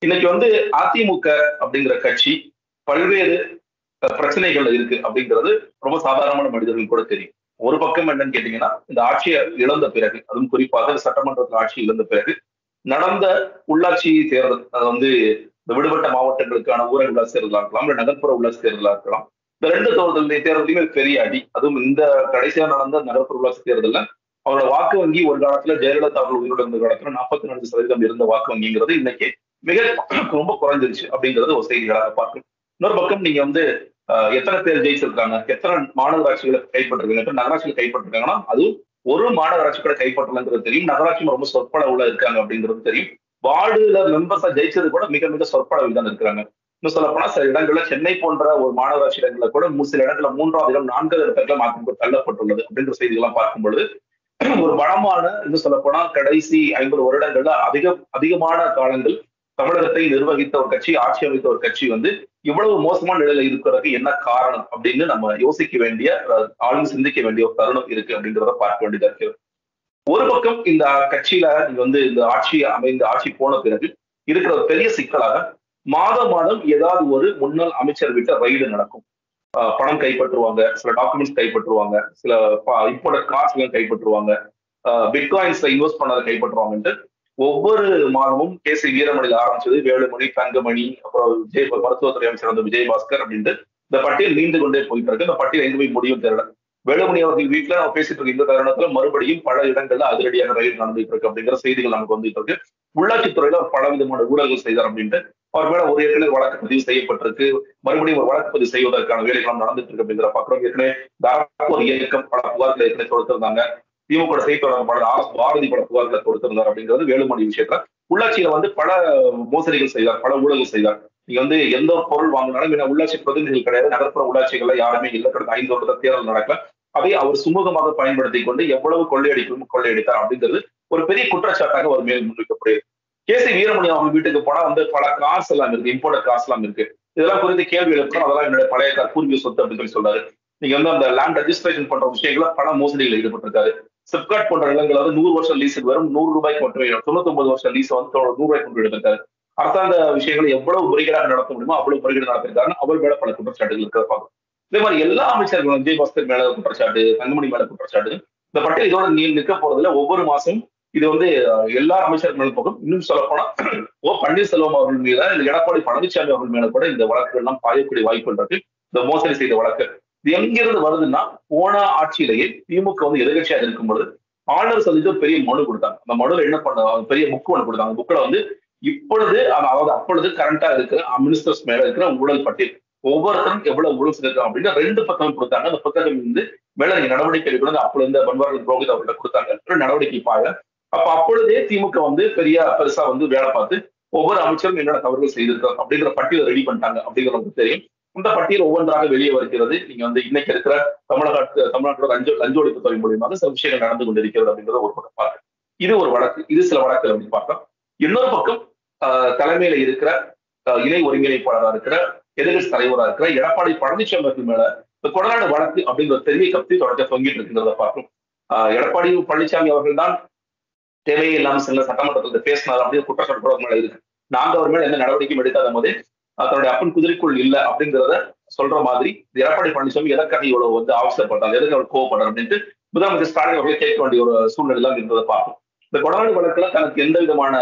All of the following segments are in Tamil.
இன்னைக்கு வந்து அதிமுக அப்படிங்கிற கட்சி பல்வேறு பிரச்சனைகள் இருக்கு அப்படிங்கிறது ரொம்ப சாதாரணமான மனிதர்கள் கூட தெரியும் ஒரு பக்கம் என்னன்னு கேட்டீங்கன்னா இந்த ஆட்சியை இழந்த பிறகு அதுவும் குறிப்பாக சட்டமன்றத்தில் ஆட்சி இழந்த பிறகு நடந்த உள்ளாட்சி தேர்தல் அது வந்து இந்த விடுபட்ட மாவட்டங்களுக்கான ஊரக உள்ளாட்சி தேர்தலாக இருக்கலாம் இல்ல நகர்ப்புற உள்ளாட்சி தேர்தலாக இருக்கலாம் இந்த ரெண்டு தேர்தல் தேர்தலையுமே பெரிய அடி அதுவும் இந்த கடைசியா நடந்த நகர்ப்புற உள்ளாட்சி தேர்தலில் அவரோட வாக்கு வங்கி ஒரு காலத்துல ஜெயலலிதா அவர்கள் உயிரோடு இருந்த காலத்துல நாற்பத்தி நான்கு சதவீதம் இருந்த வாக்கு வங்கிங்கிறது இன்னைக்கு மிக ரொம்ப குறைஞ்சிருச்சு அப்படிங்கிறது ஒரு செய்திகளாக பார்க்கும் இன்னொரு பக்கம் நீங்க வந்து எத்தனை பேர் ஜெயிச்சிருக்காங்க எத்தனை மாநகராட்சிகளை கைப்பற்றிருக்காங்க எத்தனை நகராட்சிகளை கைப்பற்றிருக்காங்கன்னா அதுவும் ஒரு மாநகராட்சி கூட கைப்பற்றலங்கிறது தெரியும் நகராட்சி ரொம்ப சொற்பளவுல இருக்காங்க அப்படிங்கிறது தெரியும் வார்டுல மெம்பர்ஸா ஜெயிச்சது கூட மிக மிக சொற்பளவில் தான் இருக்கிறாங்க இன்னும் சொல்ல போனா சில இடங்கள்ல சென்னை போன்ற ஒரு மாநகராட்சி இடங்கள்ல கூட சில இடங்கள்ல மூன்றாவது இடம் நான்காவது இடத்துல அதிமுக தள்ளப்பட்டுள்ளது அப்படின்ற செய்திகள்லாம் பார்க்கும் பொழுது ஒரு பலமான இன்னும் சொல்ல போனா கடைசி ஐம்பது வருடங்கள்ல அதிக அதிகமான காலங்கள் தமிழகத்தை நிர்வகித்த ஒரு கட்சி ஆட்சி அமைத்த ஒரு கட்சி வந்து இவ்வளவு மோசமான நிலையில இருக்கிறதுக்கு என்ன காரணம் அப்படின்னு நம்ம யோசிக்க வேண்டிய ஆளும் சிந்திக்க வேண்டிய ஒரு தருணம் இருக்கு அப்படிங்கிறத பார்க்க வேண்டியதா இருக்கு ஒரு பக்கம் இந்த கட்சியில நீங்க வந்து இந்த ஆட்சி அமைந்த ஆட்சி போன பிறகு இருக்கிற ஒரு பெரிய சிக்கலாக மாதம் மாதம் ஏதாவது ஒரு முன்னாள் அமைச்சர் விட்ட ரைடு நடக்கும் பணம் கைப்பற்றுவாங்க சில டாக்குமெண்ட்ஸ் கைப்பற்றுவாங்க சில இம்போர்ட் கார்ஸ் எல்லாம் கைப்பற்றுவாங்க பிட்காயின்ஸ்ல இன்வெஸ்ட் பண்ணதை கைப்பற்றுவாங்கன்ட்டு ஒவ்வொரு மாதமும் கே சி வீரமணியில் ஆரம்பிச்சது வேலுமணி தங்கமணி அப்புறம் விஜய் மருத்துவத்துறை அமைச்சர் வந்து விஜயபாஸ்கர் அப்படின்ட்டு இந்த பட்டியல் நீண்டு கொண்டே போயிட்டு இருக்கு இந்த பட்டியல் எங்க போய் முடியும் தெரியல வேலுமணி அவர்கள் வீட்டுல நம்ம பேசிட்டு இருக்க இந்த தருணத்துல மறுபடியும் பல இடங்கள்ல அதிரடியாக ரயில் நடந்துட்டு இருக்கு அப்படிங்கிற செய்திகள் நமக்கு வந்துட்டு இருக்கு உள்ளாட்சித்துறையில அவர் பல விதமான ஊழல்கள் செய்தார் அப்படின்ட்டு அவர் மேல ஒரு ஏற்கனவே வழக்கு பதிவு செய்யப்பட்டிருக்கு மறுபடியும் ஒரு வழக்கு பதிவு செய்வதற்கான வேலைகள் நடந்துட்டு இருக்கு அப்படிங்கிற பாக்குறோம் ஏற்கனவே ஒரு இயக்கம் பல புகார்களை ஏற்கனவே கொடுத்திருந்தாங்க திமுக செய்தியாளர் பல ஆர் பாரதி பல புகார்களை கொடுத்திருந்தார் அப்படிங்கிறது வேலுமணி விஷயத்துல உள்ளாட்சியில வந்து பல மோசடிகள் செய்தார் பல ஊழல்கள் செய்தார் நீங்க வந்து எந்த ஒரு பொருள் வாங்கினாலும் என்ன உள்ளாட்சி பிரதிநிதிகள் கிடையாது நகர்ப்புற உள்ளாட்சிகள்ல யாருமே இல்லை கடந்த ஐந்து வருட தேர்தல் நடக்கல அதை அவர் சுமூகமாக பயன்படுத்தி கொண்டு எவ்வளவு கொள்ளையடிக்கும் கொள்ளையடித்தார் அப்படிங்கிறது ஒரு பெரிய குற்றச்சாட்டாக அவர் மேல் முன்வைக்கப்படுகிறது கே சி வீரமணி அவங்க வீட்டுக்கு போனா வந்து பல காசு எல்லாம் இருக்கு இம்போர்ட் காசு எல்லாம் இருக்கு இதெல்லாம் குறித்து கேள்வி எழுப்பணும் அதெல்லாம் என்னுடைய பழைய கார் பூர்வீக சொத்து அப்படின்னு சொல்லி சொல்றாரு நீங்க வந்து அந்த லேண்ட் ரெஜிஸ்ட்ரேஷன் பண்ற விஷயங்கள பல மோசடிகள் ஈடுபட்டிருக்காரு சிப்காட் போன்ற நிலங்கள் வந்து நூறு வருஷம் லீஸுக்கு வரும் நூறு ரூபாய்க்கு மட்டுமே தொண்ணூத்தி ஒன்பது வருஷம் லீஸ் வந்து நூறு ரூபாய்க்கு கொண்டு எடுத்திருக்காரு அரசாங்க விஷயங்களை எவ்வளவு முறைகேடாக நடத்த முடியுமோ அவ்வளவு முறைகேடு நடத்திருக்காரு அவர் மேல பல குற்றச்சாட்டுகள் இருக்கிற பார்க்கும் இதே மாதிரி எல்லா அமைச்சர்களும் விஜயபாஸ்கர் மேல குற்றச்சாட்டு தங்கமணி மேல குற்றச்சாட்டு இந்த பட்டியல் இதோட நீ நிற்க போறதுல ஒவ்வொரு மாசம் இது வந்து எல்லா அமைச்சர்கள் போகும் இன்னும் சொல்ல போனா ஓ பன்னீர்செல்வம் அவர்கள் மீது இல்ல எடப்பாடி பழனிசாமி அவர்கள் மேல கூட இந்த வழக்குகள் எல்லாம் பாயக்கூடிய வாய்ப்பு இருக்கு இந்த மோசடி செய்த வழக்கு இது எங்கிருந்து வருதுன்னா போன ஆட்சியிலேயே திமுக வந்து எதிர்கட்சியாக இருக்கும் பொழுது ஆளுநர் சந்தித்து பெரிய மனு கொடுத்தாங்க அந்த மனுல என்ன பண்ண பெரிய புக் ஒன்று கொடுத்தாங்க புக்கில் வந்து இப்பொழுது அதாவது அப்பொழுது கரண்டா இருக்கிற மினிஸ்டர்ஸ் மேல இருக்கிற ஊழல் பட்டியல் ஒவ்வொருத்தரும் எவ்வளவு ஊழல் செஞ்சிருக்காங்க அப்படின்னு ரெண்டு புத்தகம் கொடுத்தாங்க அந்த புத்தகம் வந்து மேல நீங்க நடவடிக்கை எடுக்கணும் அப்பொழுது இந்த பன்வாரில் புரோகித் அவர்கிட்ட கொடுத்தாங்க நடவடிக்கை பாய அப்ப அப்பொழுதே திமுக வந்து பெரிய பெருசா வந்து வேலை பார்த்து ஒவ்வொரு அமைச்சரும் என்னென்ன தவறுகள் செய்திருக்கோம் அப்படிங்கிற பட்டியலை ரெடி பண்ணிட்டாங்க அப்படிங்கிறது நமக்கு தெரியும் இந்த பட்டியல் ஒவ்வொன்றாக வெளியே வருகிறது நீங்க வந்து இன்னைக்கு இருக்கிற தமிழக தமிழ்நாட்டோட லஞ்ச லஞ்ச ஒழிப்பு துறை மூலியமாக சில விஷயங்கள் நடந்து கொண்டிருக்கிறது அப்படின்றத ஒரு பக்கம் பார்க்க இது ஒரு வழக்கு இது சில வழக்குகள் அப்படின்னு பார்த்தோம் இன்னொரு பக்கம் தலைமையில இருக்கிற இணை ஒருங்கிணைப்பாளராக இருக்கிற எதிர்கட்சி தலைவராக இருக்கிற எடப்பாடி பழனிசாமி அவர்கள் மேல இந்த கொடநாடு வழக்கு அப்படிங்கிற பெரிய கப்தி தொடர்ச்சி தொங்கிட்டு இருக்குங்கிறத பார்க்கும் எடப்பாடி பழனிசாமி அவர்கள் தான் தேவையே இல்லாம சில சட்டமன்றத்தில் பேசினார் அப்படின்னு குற்றச்சாட்டு கூட மேல இருக்கு நாங்க அவர் மேல எந்த நடவடிக்கையும் எடுக்காத போதே தன்னுடைய அப்பன் குதிரைக்குள் இல்ல அப்படிங்கிறத சொல்ற மாதிரி எடப்பாடி பழனிசாமி எதற்காக இவ்வளவு வந்து அவசரப்பட்டார் எதுக்கு அவர் கோவப்பட்டார் அப்படின்ட்டு முதலமைச்சர் ஸ்டாலின் அவர்களை கேட்க வேண்டிய ஒரு சூழ்நிலை எல்லாம் இருந்ததை பார்க்கும் இந்த கொடநாடு வழக்குல தனக்கு எந்த விதமான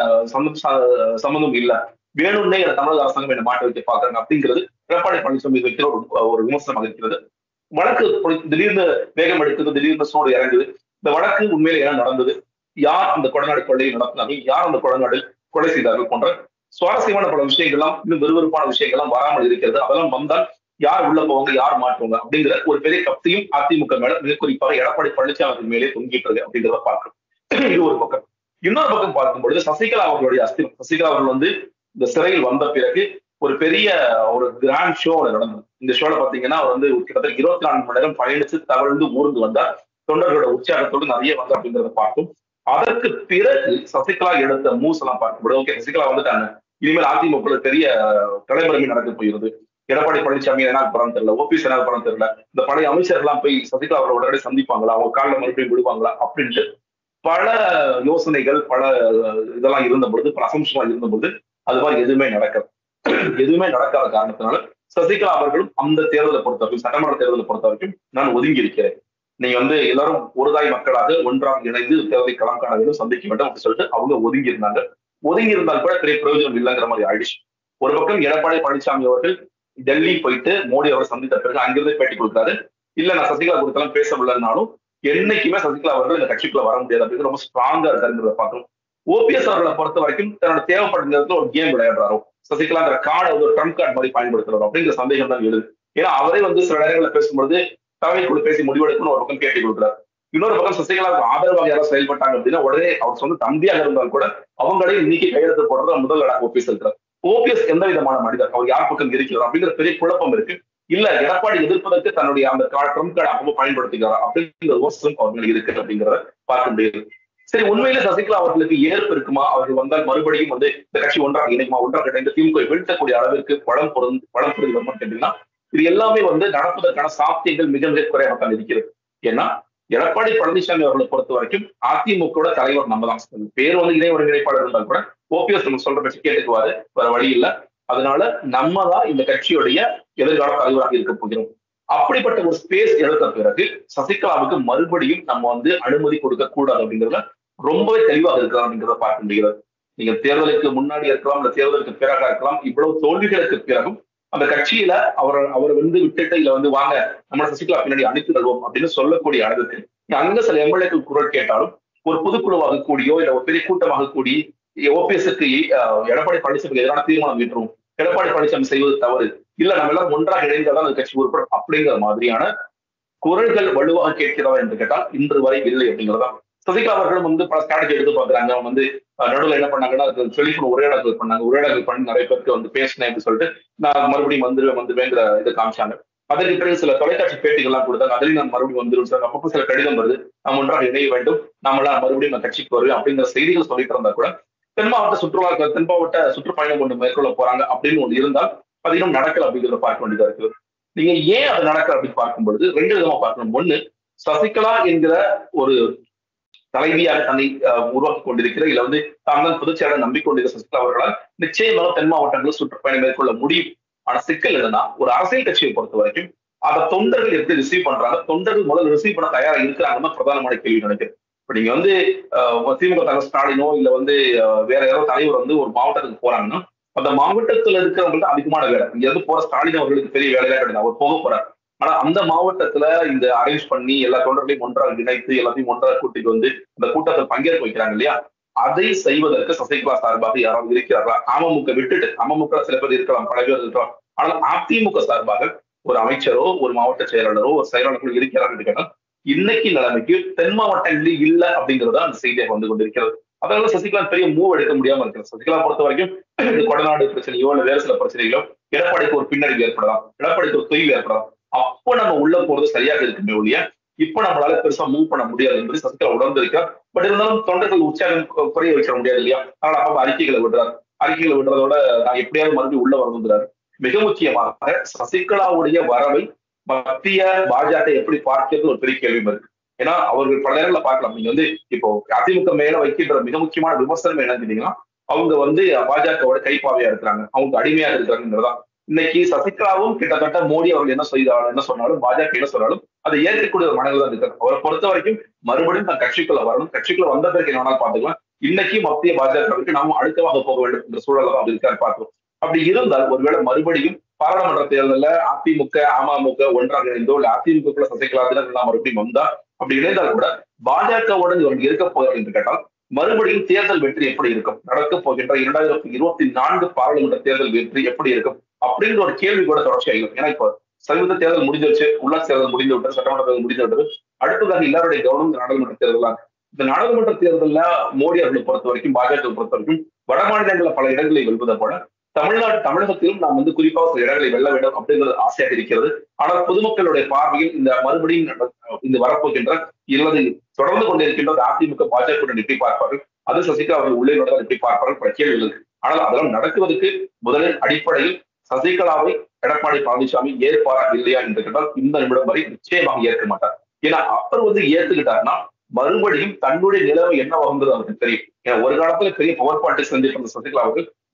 சம்மந்தம் இல்ல வேணும்னே தமிழக அரசாங்கம் என்ன மாட்ட வைக்க பாக்குறாங்க அப்படிங்கிறது எடப்பாடி பழனிசாமி வைக்கிற ஒரு ஒரு விமர்சனமாக இருக்கிறது வழக்கு திடீர்னு வேகம் எடுக்குது திடீர்னு சூடு இறங்குது இந்த வழக்கு உண்மையில என்ன நடந்தது யார் அந்த கொடநாடு கொள்ளையை நடத்தினாங்க யார் அந்த கொடநாடு கொலை செய்தார்கள் போன்ற சுவாரஸ்யமான பல விஷயங்கள்லாம் இன்னும் விறுவிறுப்பான விஷயங்கள்லாம் வராமல் இருக்கிறது அதெல்லாம் வந்தால் யார் உள்ள போவாங்க யார் மாற்றுவாங்க அப்படிங்கிற ஒரு பெரிய கப்தியும் அதிமுக மேல மிக குறிப்பாக எடப்பாடி பழனிசாமி மேலே தொங்கிட்டு இருக்கு அப்படிங்கிறத பார்க்கணும் இது ஒரு பக்கம் இன்னொரு பக்கம் பார்க்கும் பொழுது சசிகலா அவர்களுடைய அஸ்திரம் சசிகலா அவர்கள் வந்து இந்த சிறையில் வந்த பிறகு ஒரு பெரிய ஒரு கிராண்ட் ஷோ நடந்தது இந்த ஷோல பாத்தீங்கன்னா அவர் வந்து கிட்டத்தட்ட இருபத்தி நான்கு மணி நேரம் பயணிச்சு தவழ்ந்து ஊர்ந்து வந்தார் தொண்டர்களோட உற்சாகத்தோடு நிறைய வந்தார் அப்படிங்கிறத பார்க்கும் அதற்கு பிறகு சசிகலா எடுத்த மூஸ் எல்லாம் பார்க்கும்போது ஓகே சசிகலா வந்துட்டாங்க இனிமேல் அதிமுக பெரிய தலைமுறைமை நடக்க போகிறது எடப்பாடி பழனிசாமி என்ன படம் தெரியல ஓபிஎஸ் என்ன படம் தெரியல இந்த பழைய அமைச்சர்லாம் போய் சசிகலா அவரோட உடனே சந்திப்பாங்களா அவங்க காலில் மறுபடியும் விடுவாங்களா அப்படின்ட்டு பல யோசனைகள் பல இதெல்லாம் இருந்த பொழுது பல அசம்சம் இருந்த பொழுது அது மாதிரி எதுவுமே நடக்காது எதுவுமே நடக்காத காரணத்தினால சசிகலா அவர்களும் அந்த தேர்தலை பொறுத்த வரைக்கும் சட்டமன்ற தேர்தலை பொறுத்த வரைக்கும் நான் ஒதுங்கி இருக்கிறேன் நீங்க வந்து எல்லாரும் ஒருதாய் மக்களாக ஒன்றாக இணைந்து தேர்தலை களம் காண வேண்டும் சந்திக்க வேண்டும் அப்படின்னு சொல்லிட்டு அவங்க ஒதுங்கி இருந்தாங்க ஒதுங்கி இருந்தால் கூட பெரிய பிரயோஜனம் இல்லைங்கிற மாதிரி ஆயிடுச்சு ஒரு பக்கம் எடப்பாடி பழனிசாமி அவர்கள் டெல்லி போயிட்டு மோடி அவரை சந்தித்த பிறகு அங்கிருந்து பேட்டி கொடுத்தாரு இல்ல நான் சசிகலா கொடுத்தாலும் பேச முடியலனாலும் என்னைக்குமே சசிகலா அவர்கள் இந்த கட்சிக்குள்ள வர முடியாது அப்படின்னு ரொம்ப ஸ்ட்ராங்கா இருக்காருங்கிறத பார்க்கணும் ஓபிஎஸ் அவர்களை பொறுத்த வரைக்கும் தன்னோட தேவைப்பட்ட நேரத்துல ஒரு கேம் விளையாடுறாரோ சசிகலாங்கிற கார்டை வந்து ஒரு ட்ரம்ப் கார்டு மாதிரி பயன்படுத்துறாரு அப்படிங்கிற சந்தேகம் தான் எழுது ஏன்னா அவரே வந்து சில நேரங்களில் பேசும்பொழுது தலைமைக்குழு பேசி முடிவெடுக்கணும் ஒரு பக்கம் கேட்டு கொடுக்குறாரு இன்னொரு பக்கம் சசிகலாவுக்கு ஆதரவாக யாராவது செயல்பட்டாங்க அப்படின்னா உடனே அவர் சொந்த தம்பியாக இருந்தால் கூட அவங்களையும் இன்னைக்கு கையெழுத்து போடுறது முதல் இடம் ஓபிஎஸ் இருக்கிறார் ஓபிஎஸ் எந்த விதமான மனிதர் அவர் யார் பக்கம் இருக்கிறார் அப்படிங்கிற பெரிய குழப்பம் இருக்கு இல்ல எடப்பாடி எதிர்ப்பதற்கு தன்னுடைய அந்த ட்ரம்ப் கார்டு அப்போ பயன்படுத்திக்கிறார் அப்படிங்கிற யோசனம் அவர்கள் இருக்கு அப்படிங்கிறத பார்க்க முடியுது சரி உண்மையில சசிகலா அவர்களுக்கு ஏற்பு இருக்குமா அவர்கள் வந்தால் மறுபடியும் வந்து இந்த கட்சி ஒன்றாக இணைக்குமா ஒன்றாக இணைந்து திமுக வீழ்த்தக்கூடிய அளவிற்கு பலம் பொருந்து பலம் புரிந்து வருமான்னு கேட்டீங்கன்னா இது எல்லாமே வந்து நடப்பதற்கான சாத்தியங்கள் மிக மிக குறைவாகத்தான் இருக்கிறது ஏன்னா எடப்பாடி பழனிசாமி அவர்களை பொறுத்த வரைக்கும் அதிமுக தலைவர் நம்ம தான் பேர் வந்து இணை ஒருங்கிணைப்பாளர் இருந்தால் கூட ஓபிஎஸ் நம்ம சொல்ற பற்றி கேட்டுக்குவாரு வேற வழி இல்லை அதனால நம்ம தான் இந்த கட்சியுடைய எதிர்கால தலைவராக இருக்க போகிறோம் அப்படிப்பட்ட ஒரு ஸ்பேஸ் எடுத்த பிறகு சசிகலாவுக்கு மறுபடியும் நம்ம வந்து அனுமதி கொடுக்க கூடாது அப்படிங்கிறதுல ரொம்பவே தெளிவாக இருக்கலாம் அப்படிங்கிறத பார்க்க முடிகிறது நீங்க தேர்தலுக்கு முன்னாடி இருக்கலாம் இல்ல தேர்தலுக்கு பிறகா இருக்கலாம் இவ்வளவு தோல்விகளுக்கு பிறகும் அந்த கட்சியில அவர் அவர் வந்து விட்டுட்டு இல்ல வந்து வாங்க நம்ம சசிகலா பின்னாடி அனுப்பி தருவோம் அப்படின்னு சொல்லக்கூடிய அளவுக்கு அங்க சில எம்எல்ஏக்கள் குரல் கேட்டாலும் ஒரு பொதுக்குழுவாக கூடியோ இல்ல ஒரு பெரிய கூட்டமாக கூடி ஓபிஎஸ்க்கு எடப்பாடி பழனிசாமிக்கு எதிரான தீர்மானம் ஏற்றுவோம் எடப்பாடி பழனிசாமி செய்வது தவறு இல்ல நம்ம எல்லாம் ஒன்றாக இணைந்தால்தான் அந்த கட்சி உறுப்பினர் அப்படிங்கிற மாதிரியான குரல்கள் வலுவாக கேட்கிறதா என்று கேட்டால் இன்று வரை இல்லை அப்படிங்கிறதா சசிகலா அவர்களும் வந்து பல ஸ்ட்ராட்டஜி எடுத்து பாக்குறாங்க அவங்க வந்து நடுவில் என்ன பண்ணாங்கன்னா டெலிஃபோன் உரையாடல்கள் பண்ணாங்க உரையாடல்கள் பண்ணி நிறைய பேருக்கு வந்து பேசினேன் அப்படின்னு சொல்லிட்டு நான் மறுபடியும் வந்துருவேன் வந்துருவேங்கிற இதை காமிச்சாங்க அதற்கு பிறகு சில தொலைக்காட்சி பேட்டிகள்லாம் கொடுத்தாங்க அதுலயும் நான் மறுபடியும் வந்துடும் சார் அப்பப்போ சில கடிதம் வருது நாம் ஒன்றாக இணைய வேண்டும் நாமெல்லாம் மறுபடியும் நான் கட்சிக்கு வருவேன் அப்படிங்கிற செய்திகள் சொல்லிட்டு இருந்தா கூட தென் மாவட்ட சுற்றுலா தென் மாவட்ட சுற்றுப்பயணம் கொண்டு மேற்கொள்ள போறாங்க அப்படின்னு ஒன்று இருந்தால் அது இன்னும் நடக்கல அப்படிங்கிறத பார்க்க வேண்டியதா இருக்குது நீங்க ஏன் அது நடக்கல அப்படின்னு பார்க்கும் பொழுது ரெண்டு விதமா பார்க்கணும் ஒண்ணு சசிகலா என்கிற ஒரு தலைவியாக தன்னை உருவாக்கி கொண்டிருக்கிற இல்ல வந்து தான் தான் பொதுச்செயலாளர் நம்பிக்கொண்டிருக்கிற சசிகலா அவர்களால் நிச்சயமாக தென் மாவட்டங்களில் சுற்றுப்பயணம் மேற்கொள்ள முடியும் ஆனா சிக்கல் என்னன்னா ஒரு அரசியல் கட்சியை பொறுத்த வரைக்கும் அதை தொண்டர்கள் எப்படி ரிசீவ் பண்றாங்க தொண்டர்கள் முதல்ல ரிசீவ் பண்ண தயாரா இருக்கிறாங்கன்னு பிரதானமான கேள்வி நினைக்கிறேன் இப்ப நீங்க வந்து திமுக தலைவர் ஸ்டாலினோ இல்ல வந்து வேற யாரோ தலைவர் வந்து ஒரு மாவட்டத்துக்கு போறாங்கன்னா அந்த மாவட்டத்துல இருக்கிறவங்களுக்கு அதிகமான வேலை இங்க இருந்து போற ஸ்டாலின் அவர்களுக்கு பெரிய வேலையா கிடையாது அவர் போக போறார் ஆனா அந்த மாவட்டத்துல இந்த அரேஞ்ச் பண்ணி எல்லா தொண்டர்களையும் ஒன்றாக இணைத்து எல்லாத்தையும் ஒன்றாக கூட்டிட்டு வந்து அந்த கூட்டத்தில் பங்கேற்க வைக்கிறாங்க இல்லையா அதை செய்வதற்கு சசிகலா சார்பாக யாராவது இருக்கிறார்களா அமமுக விட்டுட்டு அமமுக சில பேர் இருக்கலாம் பல பேர் இருக்கலாம் ஆனால் அதிமுக சார்பாக ஒரு அமைச்சரோ ஒரு மாவட்ட செயலாளரோ ஒரு செயலாளர்களோ இருக்கிறார்கள் கேட்டால் இன்னைக்கு நிலைமைக்கு தென் மாவட்டங்களில் இல்ல அப்படிங்கறத அந்த செய்தியாக வந்து கொண்டிருக்கிறது அதனால சசிகலா பெரிய மூவ் எடுக்க முடியாம இருக்கிறது சசிகலா பொறுத்த வரைக்கும் இந்த கொடநாடு பிரச்சனையோ இல்ல வேறு சில பிரச்சனைகளோ எடப்பாடிக்கு ஒரு பின்னடைவு ஏற்படலாம் எடப்பாடிக்கு ஒரு தொய்வு ஏற்படலாம் அப்போ நம்ம உள்ள போறது சரியாக இருக்குமே ஒழிய இப்ப நம்மளால பெருசா மூவ் பண்ண முடியாது என்பது சசிகலா உணர்ந்து இருக்கா பட் இருந்தாலும் தொண்டர்கள் உற்சாகம் குறைய வைக்க முடியாது இல்லையா அதனால அப்ப அறிக்கைகளை விடுறாரு அறிக்கைகளை விடுறதோட நான் எப்படியாவது மறுபடியும் உள்ள வரணுங்கிறாரு மிக முக்கியமாக சசிகலாவுடைய வரவை மத்திய பாஜக எப்படி பார்க்கிறது ஒரு பெரிய கேள்வி இருக்கு ஏன்னா அவர்கள் பல நேரங்களில் பார்க்கலாம் நீங்க வந்து இப்போ அதிமுக மேல வைக்கின்ற மிக முக்கியமான விமர்சனம் என்னன்னு கேட்டீங்கன்னா அவங்க வந்து பாஜகவோட கைப்பாவையா இருக்கிறாங்க அவங்க அடிமையாக இருக்கிறாங்கிறதா இன்னைக்கு சசிகலாவும் கிட்டத்தட்ட மோடி அவர்கள் என்ன செய்தாலும் என்ன சொன்னாலும் பாஜக என்ன சொன்னாலும் அதை ஏற்கக்கூடிய ஒரு மனதில் தான் இருக்காரு அவரை பொறுத்த வரைக்கும் மறுபடியும் நான் கட்சிக்குள்ள வரணும் கட்சிக்குள்ள வந்த பிறகு என்ன வேணாலும் பார்த்துக்கலாம் இன்னைக்கு மத்திய பாஜகவுக்கு நாமும் அடுத்தவாக போக வேண்டும் என்ற சூழலை தான் அப்படி இருக்காரு பார்க்கிறோம் அப்படி இருந்தால் ஒருவேளை மறுபடியும் பாராளுமன்ற தேர்தலில் அதிமுக அமமுக ஒன்றாக இணைந்தோ இல்ல அதிமுக சசிகலா தினங்கள் மறுபடியும் வந்தா அப்படி இணைந்தால் கூட பாஜகவுடன் இவர்கள் இருக்க போகிறார் என்று கேட்டால் மறுபடியும் தேர்தல் வெற்றி எப்படி இருக்கும் நடக்க போகின்ற இரண்டாயிரத்தி இருபத்தி நான்கு பாராளுமன்ற தேர்தல் வெற்றி எப்படி இருக்கும் அப்படிங்கிற ஒரு கேள்வி கூட தொடர்ச்சியாகும் ஏன்னா இப்போ சமீப தேர்தல் முடிஞ்சிருச்சு உள்ளாட்சி தேர்தல் முடிந்து விட்டது சட்டமன்ற தேர்தல் முடிந்து விட்டது அடுத்ததாக எல்லாருடைய கவனம் இந்த நாடாளுமன்ற தேர்தல் இந்த நாடாளுமன்ற தேர்தலில் மோடி அவர்களை பொறுத்த வரைக்கும் பாஜக பொறுத்த வரைக்கும் வட மாநிலங்களில் பல இடங்களை வெல்வதை போல தமிழ்நாடு தமிழகத்திலும் நாம் வந்து குறிப்பாக சில இடங்களை வெல்ல வேண்டும் அப்படிங்கிறது ஆசையாக இருக்கிறது ஆனால் பொதுமக்களுடைய பார்வையில் இந்த மறுபடியும் இந்த வரப்போகின்ற இல்லது தொடர்ந்து கொண்டிருக்கின்ற அதிமுக பாஜக எப்படி பார்ப்பார்கள் அது சசிகலா அவர்கள் உள்ளே நுழைந்தால் எப்படி பார்ப்பார்கள் பல கேள்விகள் இருக்கு ஆனால் அதெல்லாம் நடக்குவதற்கு முதலில் அடிப்படையில் சசிகலாவை எடப்பாடி பழனிசாமி ஏற்பாரா இல்லையா என்று கேட்டால் இந்த நிமிடம் வரை நிச்சயமாக ஏற்க மாட்டார் ஏன்னா அவர் வந்து ஏத்துக்கிட்டார்னா மறுபடியும் தன்னுடைய நிலைமை என்ன வகுந்தது அவருக்கு தெரியும் ஏன்னா ஒரு காலத்துல பெரிய பவர் பார்ட்டி செஞ்சிருந்த சசிகலா அவர்கள்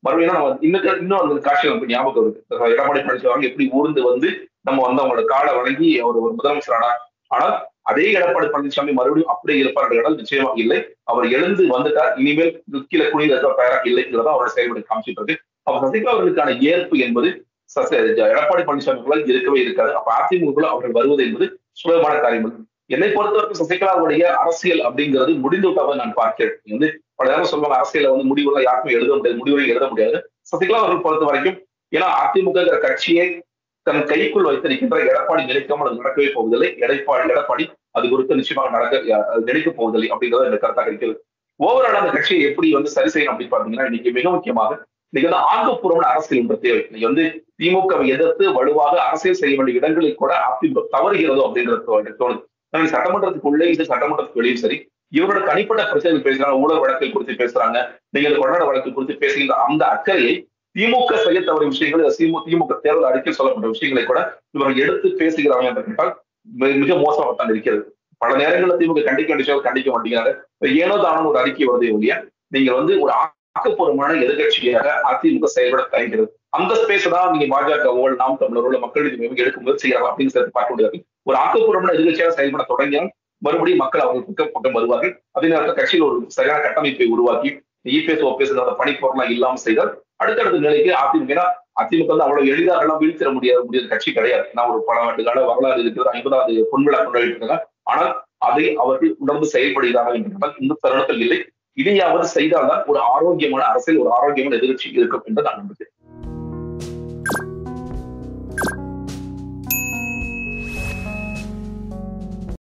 மறுபடியும் நம்ம இன்னும் இன்னும் அந்த காட்சி நமக்கு ஞாபகம் இருக்கு எடப்பாடி பழனிசாமி எப்படி ஊர்ந்து வந்து நம்ம வந்து அவங்களோட காலை வழங்கி அவர் ஒரு முதலமைச்சரானா ஆனால் அதே எடப்பாடி பழனிசாமி மறுபடியும் அப்படியே இருப்பார்கள் நிச்சயமா இல்லை அவர் எழுந்து வந்துட்டார் இனிமேல் கீழே குனிந்த தயாரா இல்லைங்கிறத அவரோட செயல்பட காமிச்சிட்டு இருக்கு அப்ப சசிகலா அவர்களுக்கான ஏற்பு என்பது எடப்பாடி பழனிசாமி இருக்கவே இருக்காது அப்ப அதிமுக அவர்கள் வருவது என்பது சுலபமான காரியம் என்னை பொறுத்தவரைக்கும் சசிகலாவுடைய அரசியல் அப்படிங்கிறது முடிந்து விட்டாவது நான் பார்க்கிறேன் வந்து பல நேரம் சொல்லுவாங்க அரசியல வந்து முடிவுலாம் யாருக்கும் எழுத முடியாது முடிவுரை எழுத முடியாது சசிகலா அவர்கள் பொறுத்த வரைக்கும் ஏன்னா அதிமுக கட்சியை தன் கைக்குள் வைத்திருக்கின்ற எடப்பாடி நினைக்காமல் அது நடக்கவே போவதில்லை எடப்பாடி எடப்பாடி அது குறித்து நிச்சயமாக நடக்க நினைக்க போவதில்லை அப்படிங்கிறத இந்த கருத்தாக இருக்கிறது ஓவரால் அந்த கட்சியை எப்படி வந்து சரி செய்யணும் அப்படின்னு பாத்தீங்கன்னா இன்னைக்கு மிக முக்கியமாக இன்னைக்கு வந்து ஆக்கப்பூர்வமான அரசியல் என்ற தேவை இன்னைக்கு வந்து திமுகவை எதிர்த்து வலுவாக அரசியல் செய்ய வேண்டிய இடங்களில் கூட அதிமுக தவறுகிறதோ அப்படிங்கிறது தோணுது சட்டமன்றத்துக்குள்ளே இது சட்டமன்றத்துக்கு வெளியும் சரி இவரோட தனிப்பட்ட பிரச்சனைகள் பேசுறாங்க ஊழல் வழக்கை குறித்து பேசுறாங்க நீங்கள் கொண்டாட வழக்கு குறித்து பேசுகின்ற அந்த அக்கறையை திமுக செய்ய தவறிய விஷயங்கள் திமுக தேர்தல் அறிக்கையில் சொல்லப்பட்ட விஷயங்களை கூட இவர்கள் எடுத்து பேசுகிறாங்க என்று கேட்டால் மிக மோசமாகத்தான் இருக்கிறது பல நேரங்களில் திமுக கண்டிக்க வேண்டிய கண்டிக்க மாட்டேங்கிறாங்க ஏனோ தானும் ஒரு அறிக்கை வருதே ஒழிய நீங்க வந்து ஒரு ஆக்கப்பூர்வமான எதிர்கட்சியாக அதிமுக செயல்பட தயங்கிறது அந்த ஸ்பேஸ் தான் நீங்க பாஜகவோ நாம் தமிழரோட மக்கள் நீதி மையம் எடுக்க முயற்சி செய்யலாம் அப்படின்னு சேர்த்து பார்க்க முடியாது ஒரு ஆக்கப்பூர்வமான எதிர்கட்சியாக செயல்பட தொடங்கினால் மறுபடியும் மக்கள் அவங்க பக்கம் பக்கம் வருவார்கள் அதே நேரத்தில் கட்சியில் ஒரு சரியான கட்டமைப்பை உருவாக்கி இபிஎஸ் ஓபிஎஸ் பணிப்பொருளாம் இல்லாமல் செய்தால் அடுத்தடுத்த நிலைக்கு அதிமுக அதிமுக வந்து அவ்வளவு எளிதாக எல்லாம் வீழ்த்திட முடியாத முடியாத கட்சி கிடையாது நான் ஒரு பல ஆண்டு கால வரலாறு இருக்கிறது ஐம்பதாவது பொன்விழா கொண்டாடிட்டு இருக்காங்க ஆனால் அதை அவர்கள் உணர்ந்து செயல்படுகிறார்கள் என்றால் இந்த தருணத்தில் இல்லை இதையாவது செய்தால்தான் ஒரு ஆரோக்கியமான அரசியல் ஒரு ஆரோக்கியமான எதிர்ச்சி இருக்கும் என்று நான் நம்புகிறேன்